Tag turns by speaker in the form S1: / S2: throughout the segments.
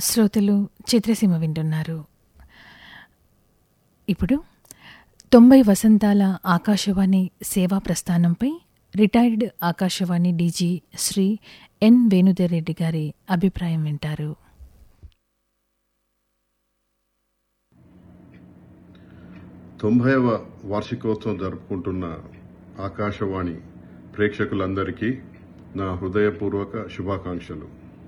S1: శ్రోతలు చిత్రసీమ వింటున్నారు ఇప్పుడు తొంభై వసంతాల ఆకాశవాణి సేవా ప్రస్థానంపై retired Akashvani DG Shri N Venudhareddy గారి అభిప్రాయం వింటారు
S2: తొంభైవ వార్షికోత్సవం జరుపుకుంటున్న ఆకాశవాణి ప్రేక్షకులందరికీ నా హృదయపూర్వక శుభాకాంక్షలు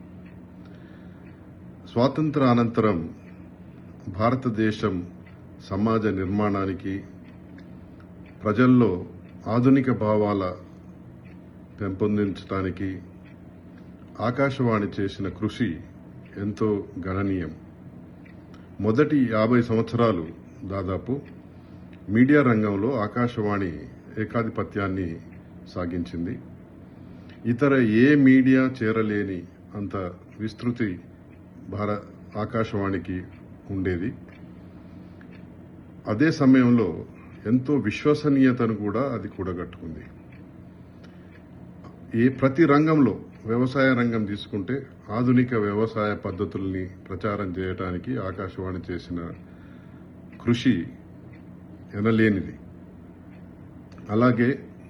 S2: స్వాతంత్ర అనంతరం భారతదేశం సమాజ నిర్మాణానికి ప్రజల్లో ఆధునిక భావాల పెంపొందించడానికి ఆకాశవాణి చేసిన కృషి ఎంతో గణనీయం మొదటి యాభై సంవత్సరాలు దాదాపు మీడియా రంగంలో ఆకాశవాణి ఏకాధిపత్యాన్ని సాగించింది ఇతర ఏ మీడియా చేరలేని అంత విస్తృతి భార ఆకాశవాణికి ఉండేది అదే సమయంలో ఎంతో విశ్వసనీయతను కూడా అది కూడగట్టుకుంది ఏ ప్రతి రంగంలో వ్యవసాయ రంగం తీసుకుంటే ఆధునిక వ్యవసాయ పద్ధతుల్ని ప్రచారం చేయడానికి ఆకాశవాణి చేసిన కృషి ఎనలేనిది అలాగే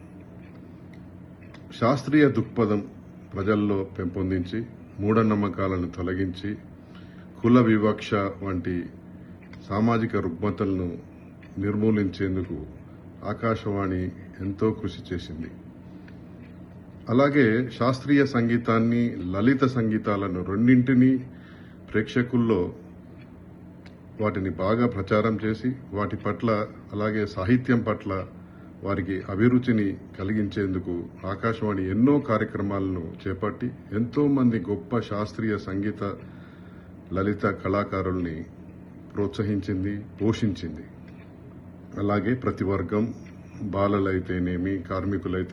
S2: శాస్త్రీయ దృక్పథం ప్రజల్లో పెంపొందించి మూఢనమ్మకాలను తొలగించి కుల వివక్ష వంటి సామాజిక రుగ్మతలను నిర్మూలించేందుకు ఆకాశవాణి ఎంతో కృషి చేసింది అలాగే శాస్త్రీయ సంగీతాన్ని లలిత సంగీతాలను రెండింటినీ ప్రేక్షకుల్లో వాటిని బాగా ప్రచారం చేసి వాటి పట్ల అలాగే సాహిత్యం పట్ల వారికి అభిరుచిని కలిగించేందుకు ఆకాశవాణి ఎన్నో కార్యక్రమాలను చేపట్టి ఎంతో మంది గొప్ప శాస్త్రీయ సంగీత లలిత కళాకారుల్ని ప్రోత్సహించింది పోషించింది అలాగే ప్రతి వర్గం బాలలైతేనేమి కార్మికులైతే